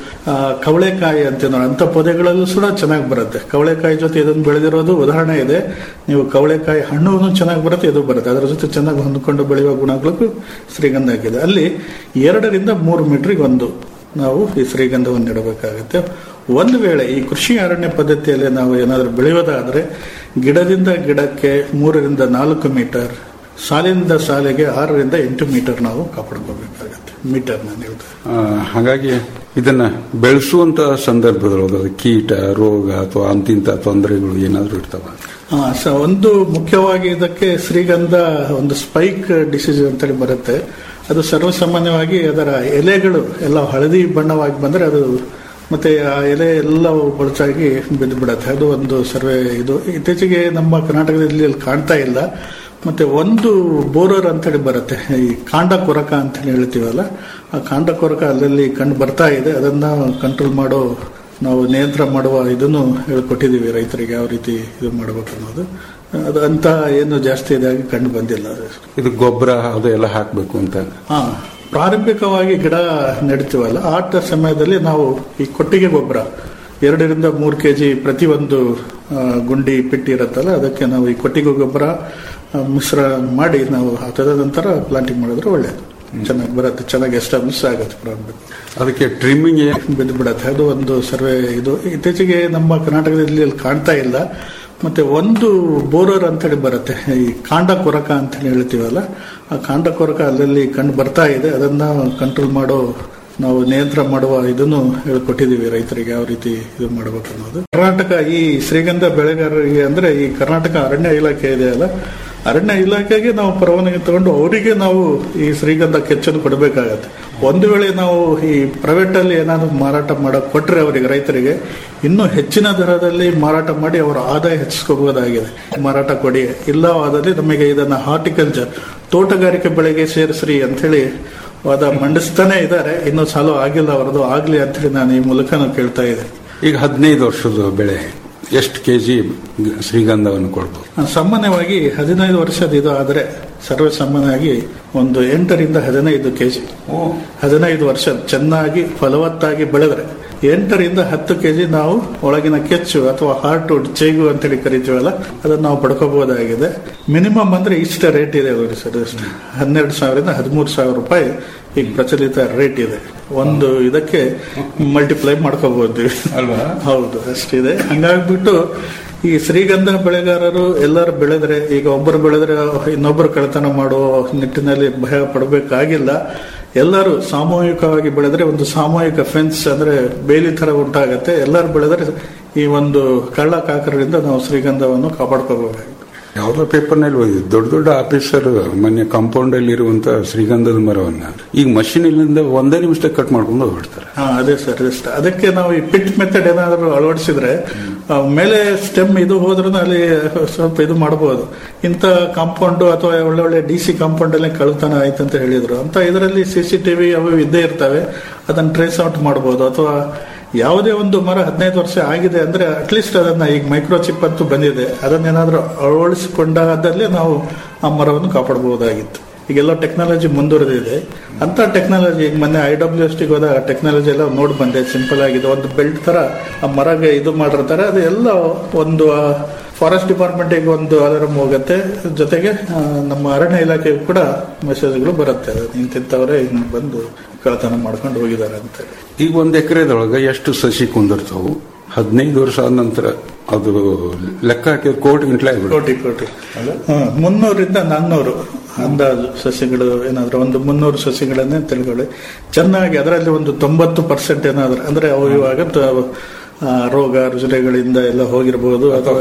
ಕವಳೆಕಾಯಿ ಅಂತೀವಿ ನೋಡಿ ಅಂತ ಪೊದೆಗಳಲ್ಲೂ ಕೂಡ ಚೆನ್ನಾಗಿ ಬರುತ್ತೆ ಕವಳೆಕಾಯಿ ಜೊತೆ ಇದನ್ನು ಬೆಳೆದಿರೋದು ಉದಾಹರಣೆ ಇದೆ ನೀವು ಕವಳೆಕಾಯಿ ಹಣ್ಣು ಚೆನ್ನಾಗಿ ಬರುತ್ತೆ ಇದು ಬರುತ್ತೆ ಅದರ ಜೊತೆ ಚೆನ್ನಾಗಿ ಹೊಂದ್ಕೊಂಡು ಬೆಳೆಯುವ ಗುಣಗಳಿಗೂ ಶ್ರೀಗಂಧ ಆಗಿದೆ ಅಲ್ಲಿ ಎರಡರಿಂದ ಮೂರು ಮೀಟರ್ಗೆ ಒಂದು ನಾವು ಈ ಶ್ರೀಗಂಧವನ್ನು ನೆಡಬೇಕಾಗುತ್ತೆ ಒಂದು ವೇಳೆ ಈ ಕೃಷಿ ಅರಣ್ಯ ಪದ್ಧತಿಯಲ್ಲಿ ನಾವು ಏನಾದರೂ ಬೆಳೆಯೋದಾದ್ರೆ ಗಿಡದಿಂದ ಗಿಡಕ್ಕೆ ಮೂರರಿಂದ ನಾಲ್ಕು ಮೀಟರ್ ಸಾಲಿನಿಂದ ಸಾಲಿಗೆ ಆರರಿಂದ ಎಂಟು ಮೀಟರ್ ನಾವು ಕಾಪಾಡ್ಕೋಬೇಕಾಗತ್ತೆ ಮೀಟರ್ನ ನೀವು ಆ, ಹಾಗಾಗಿ ಇದನ್ನ ಬೆಳೆಸುವಂತ ಸಂದರ್ಭದೊಳಗೆ ಅದು ಕೀಟ ರೋಗ ಅಥವಾ ಅಂತಿಂತ ತೊಂದರೆಗಳು ಏನಾದರೂ ಇರ್ತಾವ ಹಾ, ಸ ಒಂದು ಮುಖ್ಯವಾಗಿ ಇದಕ್ಕೆ ಶ್ರೀಗಂಧ ಒಂದು ಸ್ಪೈಕ್ ಡಿಸೀಸ್ ಅಂತೇಳಿ ಬರುತ್ತೆ ಅದು ಸರ್ವಸಾಮಾನ್ಯವಾಗಿ ಅದರ ಎಲೆಗಳು ಎಲ್ಲ ಹಳದಿ ಬಣ್ಣವಾಗಿ ಬಂದ್ರೆ ಅದು ಮತ್ತೆ ಆ ಎಲೆ ಎಲ್ಲ ಬಳಚಾಗಿ ಬಿದ್ದು ಬಿಡುತ್ತೆ ಅದು ಒಂದು ಸರ್ವೆ ಇದು ಇತ್ತೀಚೆಗೆ ನಮ್ಮ ಕರ್ನಾಟಕದಲ್ಲಿ ಅಲ್ಲಿ ಕಾಣ್ತಾ ಇಲ್ಲ ಮತ್ತೆ ಒಂದು ಬೋರರ್ ಅಂತೇಳಿ ಬರುತ್ತೆ ಈ ಕಾಂಡ ಕೊರಕ ಅಂತ ಹೇಳಿ ಹೇಳ್ತೀವಲ್ಲ ಆ ಕಾಂಡ ಕೊರಕ ಅಲ್ಲಲ್ಲಿ ಕಂಡು ಬರ್ತಾ ಇದೆ ಅದನ್ನ ಕಂಟ್ರೋಲ್ ಮಾಡೋ ನಾವು ನಿಯಂತ್ರಣ ಮಾಡುವ ಇದನ್ನು ಹೇಳ್ಕೊಟ್ಟಿದ್ದೀವಿ ರೈತರಿಗೆ ಯಾವ ರೀತಿ ಇದು ಮಾಡಬೇಕು ಅನ್ನೋದು ಅದು ಅಂತ ಏನು ಜಾಸ್ತಿ ಇದಾಗಿ ಕಂಡು ಬಂದಿಲ್ಲ ಅದು. ಇದು ಗೊಬ್ಬರ ಅದು ಎಲ್ಲ ಹಾಕಬೇಕು ಅಂತ ಹಾ ಪ್ರಾರಂಭಿಕವಾಗಿ ಗಿಡ ನೆಡ್ತೀವಲ್ಲ ಆ ಟ- ಸಮಯದಲ್ಲಿ ನಾವು ಈ ಕೊಟ್ಟಿಗೆ ಗೊಬ್ಬರ ಎರಡರಿಂದ ಮೂರು ಕೆಜಿ ಪ್ರತಿ ಒಂದು ಆ, ಗುಂಡಿ ಪೆಟ್ಟಿ ಇರುತ್ತಲ್ಲ ಅದಕ್ಕೆ ನಾವು ಈ ಕೊಟ್ಟಿಗೆ ಗೊಬ್ಬರ ಆ, ಮಿಶ್ರ ಮಾಡಿ ನಾವು ಆ ನಂತರ ಪ್ಲಾಂಟಿಂಗ್ ಮಾಡಿದ್ರೆ ಒಳ್ಳೆಯದು ಚೆನ್ನಾಗಿ ಬರುತ್ತೆ ಚೆನ್ನಾಗಿ ಎಸ್ಟಾಬ್ಲಿಷ್ ಆಗುತ್ತೆ ಪ್ರಾರಂಭಿಕ ಅದಕ್ಕೆ ಟ್ರಿಮ್ಮಿಂಗ್ ಬಿದ್ದು ಬಿಡುತ್ತೆ ಅದು ಒಂದು ಸರ್ವೆ ಇದು ಇತ್ತೀಚೆಗೆ ನಮ್ಮ ಕರ್ನಾಟಕದಲ್ಲಿ ಅಲ್ಲಿ ಕಾಣ್ತಾ ಇಲ್ಲ ಮತ್ತೆ ಒಂದು ಬೋರರ್ ಅಂತೇಳಿ ಬರುತ್ತೆ ಈ ಕಾಂಡ ಕೊರಕ ಅಂತ ಹೇಳಿ ಹೇಳ್ತೀವಲ್ಲ ಆ ಕಾಂಡ ಕೊರಕ ಅಲ್ಲಲ್ಲಿ ಕಂಡು ಬರ್ತಾ ಇದೆ ಅದನ್ನ ಕಂಟ್ರೋಲ್ ಮಾಡೋ ನಾವು ನಿಯಂತ್ರಣ ಮಾಡುವ ಇದನ್ನು ಹೇಳ್ಕೊಟ್ಟಿದ್ದೀವಿ ರೈತರಿಗೆ ಯಾವ ರೀತಿ ಇದು ಮಾಡಬೇಕು ಅನ್ನೋದು ಕರ್ನಾಟಕ ಈ ಶ್ರೀಗಂಧ ಬೆಳೆಗಾರರಿಗೆ ಅಂದ್ರೆ ಈ ಕರ್ನಾಟಕ ಅರಣ್ಯ ಇಲಾಖೆ ಇದೆಯಲ್ಲ ಅರಣ್ಯ ಇಲಾಖೆಗೆ ನಾವು ಪರವಾನಗಿ ತಗೊಂಡು ಅವರಿಗೆ ನಾವು ಈ ಶ್ರೀಗಂಧ ಕೆಚ್ಚನ್ನು ಕೊಡಬೇಕಾಗತ್ತೆ ಒಂದು ವೇಳೆ ನಾವು ಈ ಪ್ರೈವೇಟ್ ಅಲ್ಲಿ ಏನಾದ್ರು ಮಾರಾಟ ಮಾಡಕ್ ಕೊಟ್ರೆ ಅವರಿಗೆ ರೈತರಿಗೆ ಇನ್ನೂ ಹೆಚ್ಚಿನ ದರದಲ್ಲಿ ಮಾರಾಟ ಮಾಡಿ ಅವರ ಆದಾಯ ಹೆಚ್ಚಿಸ್ಕೋಬಹುದಾಗಿದೆ ಮಾರಾಟ ಕೊಡಿ ಇಲ್ಲವಾದಲ್ಲಿ ನಮಗೆ ಇದನ್ನ ಹಾರ್ಟಿಕಲ್ಚರ್ ತೋಟಗಾರಿಕೆ ಬೆಳೆಗೆ ಸೇರಿಸ್ರಿ ಅಂತ ಹೇಳಿ ವಾದ ಮಂಡಿಸ್ತಾನೆ ಇದ್ದಾರೆ ಇನ್ನೂ ಸಾಲು ಆಗಿಲ್ಲ ಅವರದು ಆಗ್ಲಿ ಅಂತ ಹೇಳಿ ನಾನು ಈ ಮೂಲಕ ನಾವು ಕೇಳ್ತಾ ಇದ್ದೇನೆ ಈಗ ಹದಿನೈದು ವರ್ಷದ ಬೆಳೆ ಎಷ್ಟು ಕೆಜಿ ಶ್ರೀಗಂಧವನ್ನು ಕೊಡ್ಬೋದು ಸಾಮಾನ್ಯವಾಗಿ ಹದಿನೈದು ವರ್ಷದ ಇದು ಆದರೆ ಸರ್ವೇ ಸಾಮಾನ್ಯವಾಗಿ ಒಂದು ಎಂಟರಿಂದ ಹದಿನೈದು ಕೆಜಿ ಹದಿನೈದು ವರ್ಷ ಚೆನ್ನಾಗಿ ಫಲವತ್ತಾಗಿ ಬೆಳೆದ್ರೆ ಎಂಟರಿಂದ ಹತ್ತು ಕೆಜಿ ನಾವು ಒಳಗಿನ ಕೆಚ್ಚು ಅಥವಾ ಹಾರ್ಟ್ ವುಡ್ ಚೇಗು ಅಂತೇಳಿ ಕರಿತೀವಲ್ಲ ಅದನ್ನ ನಾವು ಪಡ್ಕೋಬಹುದಾಗಿದೆ ಮಿನಿಮಮ್ ಅಂದ್ರೆ ಇಷ್ಟ ರೇಟ್ ಇದೆ ನೋಡಿ ಸರ್ ಇಷ್ಟು. ಹನ್ನೆರಡು ಸಾವಿರದಿಂದ ಹದಿಮೂರು ಸಾವಿರ ರೂಪಾಯಿ ಈಗ ಪ್ರಚಲಿತ ರೇಟ್ ಇದೆ ಒಂದು ಇದಕ್ಕೆ ಮಲ್ಟಿಪ್ಲೈ ಮಾಡ್ಕೋಬಹುದು ಅಲ್ವಾ? ಹೌದು ಅಷ್ಟಿದೆ ಹಂಗಾಗ್ಬಿಟ್ಟು ಈ ಶ್ರೀಗಂಧ ಬೆಳೆಗಾರರು ಎಲ್ಲರೂ ಬೆಳೆದ್ರೆ ಈಗ ಒಬ್ಬರು ಬೆಳೆದ್ರೆ ಇನ್ನೊಬ್ಬರು ಕಳತನ ಮಾಡುವ ನಿಟ್ಟಿನಲ್ಲಿ ಭಯ ಪಡಬೇಕಾಗಿಲ್ಲ ಎಲ್ಲರೂ ಸಾಮೂಹಿಕವಾಗಿ ಬೆಳೆದ್ರೆ ಒಂದು ಸಾಮೂಹಿಕ ಫೆನ್ಸ್ ಅಂದ್ರೆ ಬೇಲಿ ತರ ಉಂಟಾಗತ್ತೆ ಎಲ್ಲರೂ ಬೆಳೆದ್ರೆ ಈ ಒಂದು ಕಳ್ಳ ಕಾಕರದಿಂದ ನಾವು ಶ್ರೀಗಂಧವನ್ನು ಕಾಪಾಡ್ಕೋಬೇಕಾಗುತ್ತೆ ಯಾವುದೋ ಪೇಪರ್ನಲ್ಲಿ ಓದಿದ್ದು ದೊಡ್ಡ ದೊಡ್ಡ ಆಫೀಸರ್ ಮೊನ್ನೆ ಕಾಂಪೌಂಡ್ ಅಲ್ಲಿ ಇರುವಂತ ಶ್ರೀಗಂಧದ ಮರವನ್ನ ಈಗ ಮಷೀನ್ ಇಲ್ಲಿಂದ ಒಂದೇ ನಿಮಿಷದಾಗ ಕಟ್ ಮಾಡ್ಕೊಂಡು ಹೋಗ್ಬಿಡ್ತಾರೆ ಹಾ ಅದೇ ಸರ್ ಇಷ್ಟ ಅದಕ್ಕೆ ನಾವು ಈ ಪಿಟ್ ಮೆಥಡ್ ಏನಾದರೂ ಅಳವಡಿಸಿದ್ರೆ ಆ, ಮೇಲೆ ಸ್ಟೆಮ್ ಇದು ಹೋದ್ರೂ ಅಲ್ಲಿ ಸ್ವಲ್ಪ ಇದು ಮಾಡಬಹುದು ಇಂಥ ಕಾಂಪೌಂಡ್ ಅಥವಾ ಒಳ್ಳೆ ಒಳ್ಳೆ ಡಿ ಸಿ ಕಾಂಪೌಂಡ್ ಅಲ್ಲಿ ಕಳ್ತನ ಆಯ್ತು ಅಂತ ಹೇಳಿದ್ರು ಅಂತ ಇದರಲ್ಲಿ ಸಿ ಸಿ ಟಿವಿ ಅವು ಇದ್ದೇ ಇರ್ತವೆ ಅದನ್ನ ಟ್ರೇಸ್ ಔಟ್ ಮಾಡಬಹುದು ಅಥವಾ ಯಾವುದೇ ಒಂದು ಮರ ಹದಿನೈದು ವರ್ಷ ಆಗಿದೆ ಅಂದ್ರೆ ಅಟ್ಲೀಸ್ಟ್ ಅದನ್ನ ಈಗ ಮೈಕ್ರೋ ಚಿಪ್ ಅಂತೂ ಬಂದಿದೆ ಅದನ್ನೇನಾದ್ರೂ ಅಳವಡಿಸಿಕೊಂಡಾದಲ್ಲಿ ನಾವು ಆ ಮರವನ್ನು ಕಾಪಾಡಬಹುದಾಗಿತ್ತು ಈಗೆಲ್ಲ ಟೆಕ್ನಾಲಜಿ ಮುಂದುವರೆದಿದೆ ಅಂತ ಟೆಕ್ನಾಲಜಿ ಈಗ ಮೊನ್ನೆ ಐ ಡಬ್ಲ್ಯೂ ಎಸ್ ಟಿಗೆ ಹೋದ ಟೆಕ್ನಾಲಜಿ ಎಲ್ಲ ನೋಡಿ ಬಂದೆ ಸಿಂಪಲ್ ಆಗಿದೆ ಒಂದು ಬೆಲ್ಟ್ ತರ ಆ ಮರಗೆ ಇದು ಮಾಡಿರ್ತಾರೆ ಅದು ಎಲ್ಲ ಒಂದು ಫಾರೆಸ್ಟ್ ಡಿಪಾರ್ಟ್ಮೆಂಟಿಗೆ ಒಂದು ಅಲಾರಂ ಹೋಗುತ್ತೆ ಜೊತೆಗೆ ಆ, ನಮ್ಮ ಅರಣ್ಯ ಇಲಾಖೆಗೂ ಕೂಡ ಮೆಸೇಜ್ಗಳು ಬರುತ್ತೆ ಇಂತಿಂತವರೇ ಹಿಂಗ್ ಬಂದು ಕಳತನ ಮಾಡ್ಕೊಂಡು ಹೋಗಿದ್ದಾರೆ ಅಂತ ಈಗ ಒಂದ್ ಎಕರೆದೊಳಗೆ ಎಷ್ಟು ಸಸಿ ಕುಂದಿರ್ತಾವು ಹದಿನೈದು ವರ್ಷ ಆದ ನಂತರ ಅದು ಲೆಕ್ಕ ಹಾಕಿದ್ರೆ ಕೋಟಿ ಗಂಟ್ಲೆ ಆಗ್ಬಿಡುತ್ತೆ ಕೋಟಿ ಕೋಟಿ ಹಾ, ಮುನ್ನೂರಿಂದ ನಾನ್ನೂರು ಅಂದಾಜು ಸಸಿಗಳು ಏನಾದ್ರು ಒಂದು ಮುನ್ನೂರು ಸಸಿಗಳನ್ನೇ ತಿಳ್ಕೊಳ್ಳಿ ಚೆನ್ನಾಗಿ ಅದರಲ್ಲಿ ಒಂದು ತೊಂಬತ್ತು ಪರ್ಸೆಂಟ್ ಏನಾದ್ರು ಅಂದ್ರೆ ಅವು ಇವಾಗ ತ- ಆ, ರೋಗ ರುಜಿನಗಳಿಂದ ಎಲ್ಲ ಹೋಗಿರ್ಬೋದು ಅಥವಾ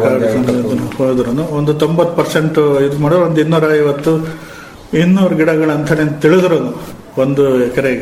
ಹೋದ್ರು ಒಂದು ತೊಂಬತ್ತು ಪರ್ಸೆಂಟ್ ಇದು ಮಾಡೋ ಒಂದು ಇನ್ನೂರ ಐವತ್ತು ಇನ್ನೂರು ಗಿಡಗಳಂತಾನೆ ತಿಳಿದ್ರು ಒಂದು ಎಕರೆಗೆ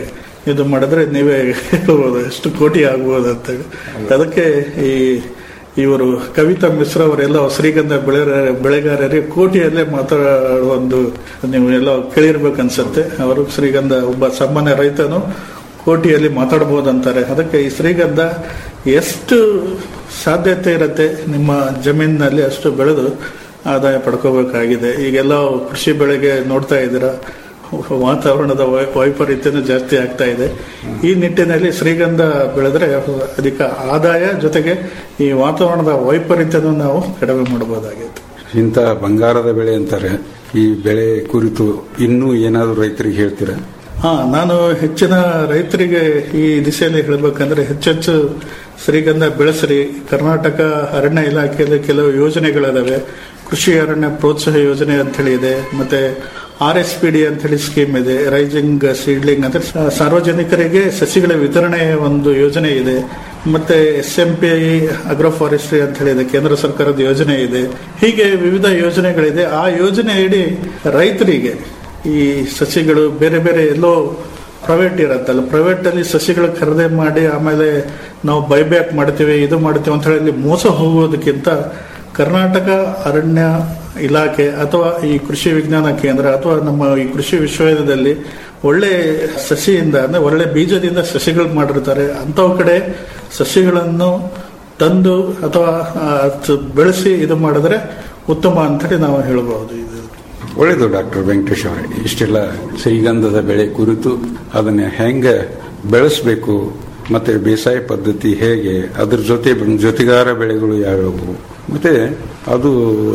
ಇದು ಮಾಡಿದ್ರೆ ನೀವೇ ಹೇಳ್ಬೋದು ಎಷ್ಟು ಕೋಟಿ ಆಗ್ಬೋದು ಅಂತ ಹೇಳಿ ಅದಕ್ಕೆ ಈ ಇವರು ಕವಿತಾ ಮಿಶ್ರಾ ಅವರೆಲ್ಲ ಶ್ರೀಗಂಧ ಬೆಳೆ ಬೆಳೆಗಾರರಿಗೆ ಕೋಟಿಯಲ್ಲೇ ಮಾತಾಡುವ ಒಂದು ನೀವು ಎಲ್ಲ ಕೇಳಿರ್ಬೇಕನ್ಸುತ್ತೆ ಅವರು ಶ್ರೀಗಂಧ ಒಬ್ಬ ಸಾಮಾನ್ಯ ರೈತನು ಕೋಟಿಯಲ್ಲಿ ಮಾತಾಡಬಹುದಂತಾರೆ ಅದಕ್ಕೆ ಈ ಶ್ರೀಗಂಧ ಎಷ್ಟು ಸಾಧ್ಯತೆ ಇರುತ್ತೆ ನಿಮ್ಮ ಜಮೀನಿನಲ್ಲಿ ಅಷ್ಟು ಬೆಳೆದು ಆದಾಯ ಪಡ್ಕೋಬೇಕಾಗಿದೆ ಈಗೆಲ್ಲ ಕೃಷಿ ಬೆಳೆಗೆ ನೋಡ್ತಾ ಇದ್ದೀರಾ ವಾತಾವರಣದ ವೈ- ವೈಪರೀತ್ಯನೂ ಜಾಸ್ತಿ ಆಗ್ತಾ ಇದೆ ಈ ನಿಟ್ಟಿನಲ್ಲಿ ಶ್ರೀಗಂಧ ಬೆಳೆದ್ರೆ ಅಧಿಕ ಆದಾಯ ಜೊತೆಗೆ ಈ ವಾತಾವರಣದ ವೈಪರೀತ್ಯನೂ ನಾವು ಕಡಿಮೆ ಮಾಡಬಹುದಾಗಿದೆ ಇಂಥ ಬಂಗಾರದ ಬೆಳೆ ಅಂತಾರೆ ಈ ಬೆಳೆ ಕುರಿತು ಇನ್ನೂ ಏನಾದರೂ ರೈತರಿಗೆ ಹೇಳ್ತೀರಾ ಹಾ ನಾನು ಹೆಚ್ಚಿನ ರೈತರಿಗೆ ಈ ದಿಸೆಯಲ್ಲಿ ಹೇಳಬೇಕಂದ್ರೆ ಹೆಚ್ಚೆಚ್ಚು ಶ್ರೀಗಂಧ ಬೆಳೆಸ್ರಿ ಕರ್ನಾಟಕ ಅರಣ್ಯ ಇಲಾಖೆಯಲ್ಲಿ ಕೆಲವು ಯೋಜನೆಗಳಿದಾವೆ ಕೃಷಿ ಅರಣ್ಯ ಪ್ರೋತ್ಸಾಹ ಯೋಜನೆ ಅಂತ ಹೇಳಿ ಇದೆ ಮತ್ತೆ ಆರ್ ಎಸ್ ಪಿ ಡಿ ಅಂತ ಹೇಳಿ ಸ್ಕೀಮ್ ಇದೆ ರೈಸಿಂಗ್ ಸೀಡ್ಲಿಂಗ್ ಅಂದ್ರೆ ಸಾ- ಸಾರ್ವಜನಿಕರಿಗೆ ಸಸಿಗಳ ವಿತರಣೆ ಒಂದು ಯೋಜನೆ ಇದೆ ಮತ್ತೆ S M P agro forestry ಅಂತ ಹೇಳಿ ಇದೆ ಕೇಂದ್ರ ಸರ್ಕಾರದ ಯೋಜನೆ ಇದೆ ಹೀಗೆ ವಿವಿಧ ಯೋಜನೆಗಳಿದೆ ಆ ಯೋಜನೆಯಡಿ ರೈತರಿಗೆ ಈ ಸಸಿಗಳು ಬೇರೆ ಬೇರೆ ಎಲ್ಲೋ ಪ್ರೈವೇಟ್ ಇರತ್ತಲ್ಲ ಪ್ರೈವೇಟ್ ಅಲ್ಲಿ ಸಸಿಗಳು ಖರೀದಿ ಮಾಡಿ ಆಮೇಲೆ ನಾವು ಬೈಬ್ಯಾಕ್ ಮಾಡ್ತೀವಿ ಇದು ಮಾಡ್ತೀವಿ ಅಂತ ಹೇಳಿ ಅಲ್ಲಿ ಮೋಸ ಹೋಗೋದಕ್ಕಿಂತ ಕರ್ನಾಟಕ ಅರಣ್ಯ ಇಲಾಖೆ ಅಥವಾ ಈ ಕೃಷಿ ವಿಜ್ಞಾನ ಕೇಂದ್ರ ಅಥವಾ ನಮ್ಮ ಈ ಕೃಷಿ ವಿಶ್ವವಿದ್ಯಾಲಯದಲ್ಲಿ ಒಳ್ಳೆ ಸಸಿಯಿಂದ ಅಂದ್ರೆ ಒಳ್ಳೆ ಬೀಜದಿಂದ ಸಸಿಗಳು ಮಾಡಿರ್ತಾರೆ ಅಂಥವ್ ಕಡೆ ಸಸಿಗಳನ್ನು ತಂದು ಅಥವಾ ಆ, ತ- ಬೆಳೆಸಿ ಇದು ಮಾಡಿದ್ರೆ ಉತ್ತಮ ಅಂತೇಳಿ ನಾವು ಹೇಳಬಹುದು ಇದು ಒಳ್ಳೆಯದು ಡಾಕ್ಟರ್ ವೆಂಕಟೇಶ್ ಅವರೇ ಇಷ್ಟೆಲ್ಲ ಶ್ರೀಗಂಧದ ಬೆಳೆ ಕುರಿತು ಅದನ್ನ ಹೆಂಗೆ ಬೆಳೆಸಬೇಕು ಮತ್ತೆ ಬೇಸಾಯ ಪದ್ಧತಿ ಹೇಗೆ ಅದ್ರ ಜೊತೆ ಜೊತೆಗಾರ ಬೆಳೆಗಳು ಯಾವ್ಯಾವು ಮತ್ತೆ ಅದು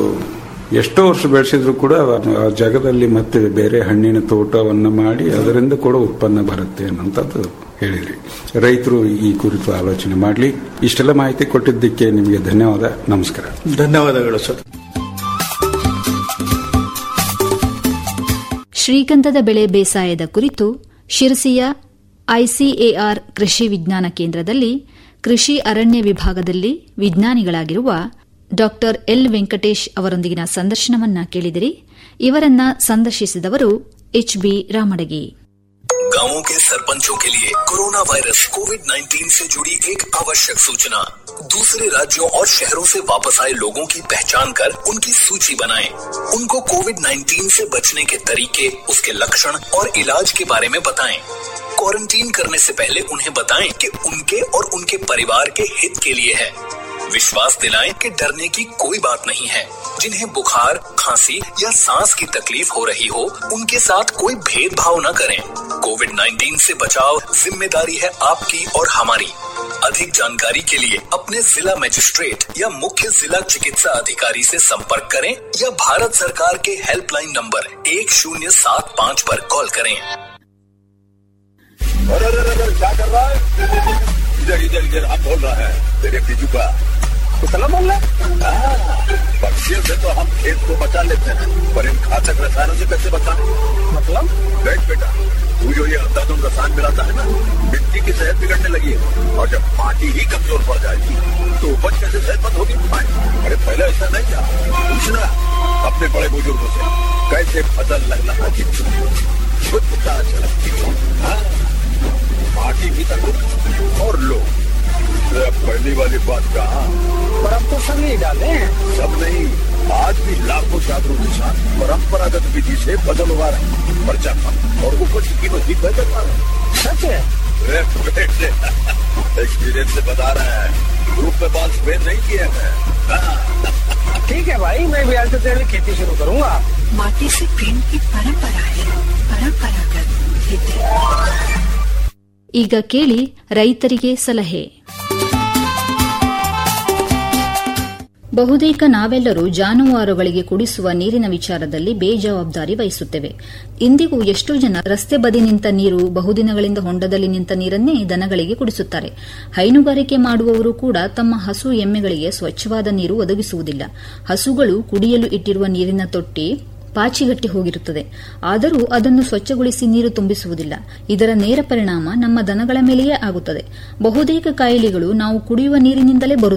ಎಷ್ಟೋ ವರ್ಷ ಬೆಳೆಸಿದ್ರು ಕೂಡ ಆ ಜಾಗದಲ್ಲಿ ಮತ್ತೆ ಬೇರೆ ಹಣ್ಣಿನ ತೋಟವನ್ನು ಮಾಡಿ ಅದರಿಂದ ಕೂಡ ಉತ್ಪನ್ನ ಬರುತ್ತೆ ಅನ್ನೋಂಥದ್ದು ಹೇಳಿದ್ರಿ ರೈತರು ಈ ಕುರಿತು ಆಲೋಚನೆ ಮಾಡಲಿ ಇಷ್ಟೆಲ್ಲ ಮಾಹಿತಿ ಕೊಟ್ಟಿದ್ದಕ್ಕೆ ನಿಮಗೆ ಧನ್ಯವಾದ ನಮಸ್ಕಾರ ಧನ್ಯವಾದಗಳು ಸರ್ ಶ್ರೀಗಂಧದ ಬೆಳೆ ಬೇಸಾಯದ ಕುರಿತು ಶಿರಸಿಯ ಐಸಿಎಆರ್ ಕೃಷಿ ವಿಜ್ಞಾನ ಕೇಂದ್ರದಲ್ಲಿ ಕೃಷಿ ಅರಣ್ಯ ವಿಭಾಗದಲ್ಲಿ ವಿಜ್ಞಾನಿಗಳಾಗಿರುವ ಡಾ ಎಲ್ ವೆಂಕಟೇಶ್ ಅವರೊಂದಿಗಿನ ಸಂದರ್ಶನವನ್ನ ಕೇಳಿದಿರಿ ಇವರನ್ನ ಸಂದರ್ಶಿಸಿದವರು ಎಚ್ ಬಿ ರಾಮಡಗಿ गांवों के सरपंचों के लिए कोरोना वायरस कोविड 19 से जुड़ी एक आवश्यक सूचना दूसरे राज्यों और शहरों से वापस आए लोगों की पहचान कर उनकी सूची बनाएं। उनको कोविड 19 से बचने के तरीके उसके लक्षण और इलाज के बारे में बताएं। क्वारंटीन करने से पहले उन्हें बताएं कि उनके और उनके परिवार के हित के लिए है विश्वास दिलाएं कि डरने की कोई बात नहीं है जिन्हें बुखार खांसी या सांस की तकलीफ हो रही हो उनके साथ कोई भेदभाव न करें कोविड 19 से बचाव जिम्मेदारी है आपकी और हमारी अधिक जानकारी के लिए अपने जिला मजिस्ट्रेट या मुख्य जिला चिकित्सा अधिकारी से संपर्क करें या भारत सरकार के हेल्पलाइन नंबर एक शून्य सात पाँच पर कॉल करें अरे अरे अरे अरे, क्या कर रहा है इधर इधर इधर आप बोल रहा है तेरे बीजू का कुतला बोल रहा है पक्षियों से तो हम खेत को बचा लेते हैं पर इन घातक रसायनों से कैसे बचाएं मतलब देख बेटा तू जो ये अंधाधुंध रसायन मिलाता है ना मिट्टी की सेहत बिगड़ने लगी है और जब माटी ही कमजोर पड़ जाएगी तो उपज कैसे सेहतमंद होगी अरे पहले ऐसा नहीं था पूछना अपने बड़े बुजुर्गों से कैसे फसल लहलहाती थी शुद्धता झलकती थी हाँ पार्टी भी तक और लोग अरे पहली वाली बात कहा पर अब तो सब नहीं डाले हैं सब नहीं आज भी लाखों जागरूक किसान परंपरागत विधि से फसल उगा रहे हैं पर्चा कम और उपज की कीमत भी बेहतर पा रहे हैं सच है अरे बेटे एक्सपीरियंस से बता रहे हैं ग्रुप में बाल स्प्रे नहीं किए हैं हाँ, ठीक है भाई मैं भी आज से तेरी खेती शुरू करूंगा माटी से प्रेम की परंपरा है परंपरागत खेती ಈಗ ಕೇಳಿ ರೈತರಿಗೆ ಸಲಹೆ ಬಹುತೇಕ ನಾವೆಲ್ಲರೂ ಜಾನುವಾರುಗಳಿಗೆ ಕುಡಿಸುವ ನೀರಿನ ವಿಚಾರದಲ್ಲಿ ಬೇಜವಾಬ್ದಾರಿ ವಹಿಸುತ್ತೇವೆ ಇಂದಿಗೂ ಎಷ್ಟೋ ಜನ ರಸ್ತೆ ಬದಿ ನಿಂತ ನೀರು ಬಹುದಿನಗಳಿಂದ ಹೊಂಡದಲ್ಲಿ ನಿಂತ ನೀರನ್ನೇ ದನಗಳಿಗೆ ಕುಡಿಸುತ್ತಾರೆ ಹೈನುಗಾರಿಕೆ ಮಾಡುವವರು ಕೂಡ ತಮ್ಮ ಹಸು ಎಮ್ಮೆಗಳಿಗೆ ಸ್ವಚ್ಛವಾದ ನೀರು ಒದಗಿಸುವುದಿಲ್ಲ ಹಸುಗಳು ಕುಡಿಯಲು ಇಟ್ಟಿರುವ ನೀರಿನ ತೊಟ್ಟಿ ಪಾಚಿಗಟ್ಟಿ ಹೋಗಿರುತ್ತದೆ ಆದರೂ ಅದನ್ನು ಸ್ವಚ್ಛಗೊಳಿಸಿ ನೀರು ತುಂಬಿಸುವುದಿಲ್ಲ ಇದರ ನೇರ ಪರಿಣಾಮ ನಮ್ಮ ದನಗಳ ಮೇಲೆಯೇ ಆಗುತ್ತದೆ ಬಹುತೇಕ ಕಾಯಿಲೆಗಳು ನಾವು ಕುಡಿಯುವ ನೀರಿನಿಂದಲೇ ಬರುತ್ತವೆ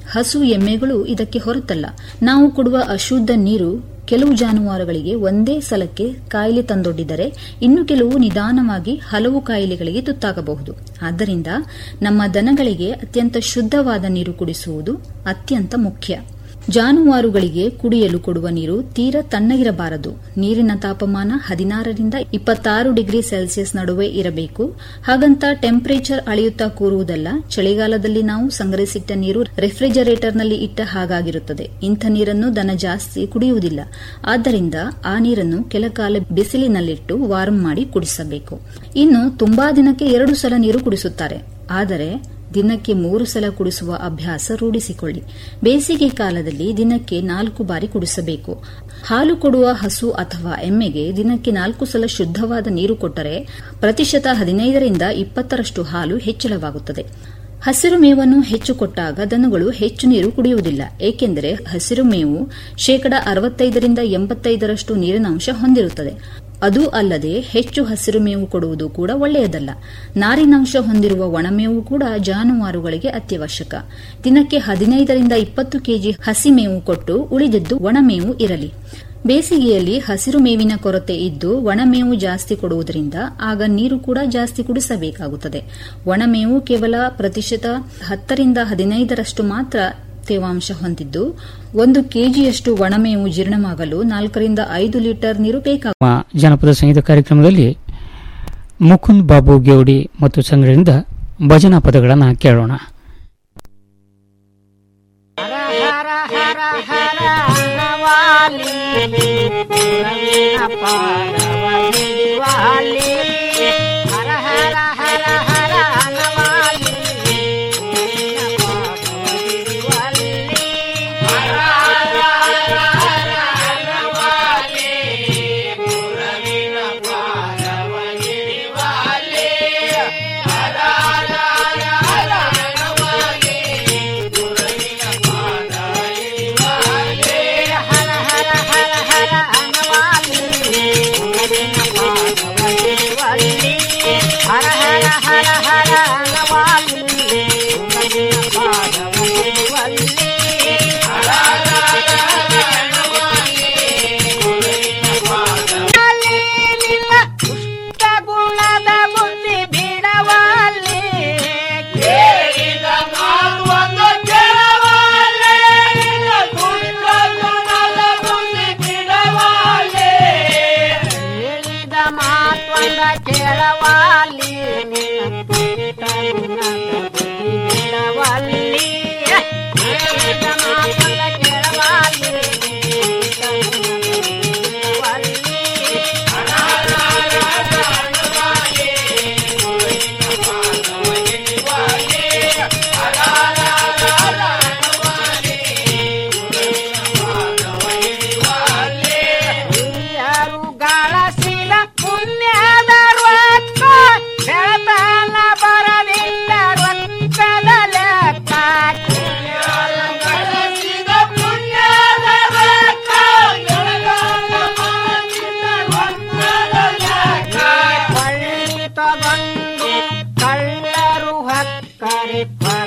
ಹಸು ಎಮ್ಮೆಗಳು ಇದಕ್ಕೆ ಹೊರತಲ್ಲ ನಾವು ಕೊಡುವ ಅಶುದ್ಧ ನೀರು ಕೆಲವು ಜಾನುವಾರುಗಳಿಗೆ ಒಂದೇ ಸಲಕ್ಕೆ ಕಾಯಿಲೆ ತಂದೊಡ್ಡಿದರೆ ಇನ್ನು ಕೆಲವು ನಿಧಾನವಾಗಿ ಹಲವು ಕಾಯಿಲೆಗಳಿಗೆ ತುತ್ತಾಗಬಹುದು ಆದ್ದರಿಂದ ನಮ್ಮ ದನಗಳಿಗೆ ಅತ್ಯಂತ ಶುದ್ಧವಾದ ನೀರು ಕುಡಿಸುವುದು ಅತ್ಯಂತ ಮುಖ್ಯ ಜಾನುವಾರುಗಳಿಗೆ ಕುಡಿಯಲು ಕೊಡುವ ನೀರು ತೀರ ತಣ್ಣಗಿರಬಾರದು ನೀರಿನ ತಾಪಮಾನ ಹದಿನಾರರಿಂದ ಇಪ್ಪತ್ತಾರು ಡಿಗ್ರಿ ಸೆಲ್ಸಿಯಸ್ ನಡುವೆ ಇರಬೇಕು ಹಾಗಂತ ಟೆಂಪರೇಚರ್ ಅಳೆಯುತ್ತಾ ಕೂರುವುದಲ್ಲ ಚಳಿಗಾಲದಲ್ಲಿ ನಾವು ಸಂಗ್ರಹಿಸಿಟ್ಟ ನೀರು ರೆಫ್ರಿಜರೇಟರ್ನಲ್ಲಿ ಇಟ್ಟ ಹಾಗಾಗಿರುತ್ತದೆ ಇಂಥ ನೀರನ್ನು ದನ ಜಾಸ್ತಿ ಕುಡಿಯುವುದಿಲ್ಲ ಆದ್ದರಿಂದ ಆ ನೀರನ್ನು ಕೆಲಕಾಲ ಬಿಸಿಲಿನಲ್ಲಿಟ್ಟು ವಾರ್ಮ್ ಮಾಡಿ ಕುಡಿಸಬೇಕು ಇನ್ನು ತುಂಬಾ ದಿನಕ್ಕೆ ಎರಡು ಸಲ ನೀರು ಕುಡಿಸುತ್ತಾರೆ ಆದರೆ ದಿನಕ್ಕೆ ಮೂರು ಸಲ ಕುಡಿಸುವ ಅಭ್ಯಾಸ ರೂಢಿಸಿಕೊಳ್ಳಿ ಬೇಸಿಗೆ ಕಾಲದಲ್ಲಿ ದಿನಕ್ಕೆ ನಾಲ್ಕು ಬಾರಿ ಕುಡಿಸಬೇಕು ಹಾಲು ಕೊಡುವ ಹಸು ಅಥವಾ ಎಮ್ಮೆಗೆ ದಿನಕ್ಕೆ ನಾಲ್ಕು ಸಲ ಶುದ್ಧವಾದ ನೀರು ಕೊಟ್ಟರೆ ಪ್ರತಿಶತ ಹದಿನೈದರಿಂದ ಇಪ್ಪತ್ತರಷ್ಟು ಹಾಲು ಹೆಚ್ಚಳವಾಗುತ್ತದೆ ಹಸಿರು ಮೇವನ್ನು ಹೆಚ್ಚು ಕೊಟ್ಟಾಗ ದನಗಳು ಹೆಚ್ಚು ನೀರು ಕುಡಿಯುವುದಿಲ್ಲ ಏಕೆಂದರೆ ಹಸಿರು ಮೇವು ಶೇಕಡ ಅರವತ್ತೈದರಿಂದ ಎಂಬತ್ತೈದರಷ್ಟು ನೀರಿನಾಂಶ ಹೊಂದಿರುತ್ತದೆ ಅದೂ ಅಲ್ಲದೆ ಹೆಚ್ಚು ಹಸಿರು ಮೇವು ಕೊಡುವುದು ಕೂಡ ಒಳ್ಳೆಯದಲ್ಲ ನಾರಿನಾಂಶ ಹೊಂದಿರುವ ಒಣಮೇವು ಕೂಡ ಜಾನುವಾರುಗಳಿಗೆ ಅತ್ಯವಶ್ಯಕ ದಿನಕ್ಕೆ ಹದಿನೈದರಿಂದ ಇಪ್ಪತ್ತು ಕೆಜಿ ಹಸಿ ಮೇವು ಕೊಟ್ಟು ಉಳಿದಿದ್ದು ಒಣಮೇವು ಇರಲಿ ಬೇಸಿಗೆಯಲ್ಲಿ ಹಸಿರು ಮೇವಿನ ಕೊರತೆ ಇದ್ದು ಒಣಮೇವು ಜಾಸ್ತಿ ಕೊಡುವುದರಿಂದ ಆಗ ನೀರು ಕೂಡ ಜಾಸ್ತಿ ಕುಡಿಸಬೇಕಾಗುತ್ತದೆ ಒಣಮೇವು ಕೇವಲ ಪ್ರತಿಶತ ಹತ್ತರಿಂದ ಹದಿನೈದರಷ್ಟು ಮಾತ್ರ ತೇವಾಂಶ ಹೊಂದಿದ್ದು ಒಂದು ಕೆಜಿಯಷ್ಟು ಒಣಮೇವು ಜೀರ್ಣವಾಗಲು ನಾಲ್ಕರಿಂದ ಐದು ಲೀಟರ್ ನೀರು ಬೇಕಾಗುತ್ತದೆ ನಮ್ಮ ಜನಪದ ಸಂಗೀತ ಕಾರ್ಯಕ್ರಮದಲ್ಲಿ ಮುಕುಂದ್ ಬಾಬು ಗೇವಡಿ ಮತ್ತು ಸಂಘದಿಂದ ಭಜನಾ ಪದಗಳನ್ನು ಕೇಳೋಣ ತಗೊಂಡು ಕಳ್ಳರು ಹಕ್ಕರೆ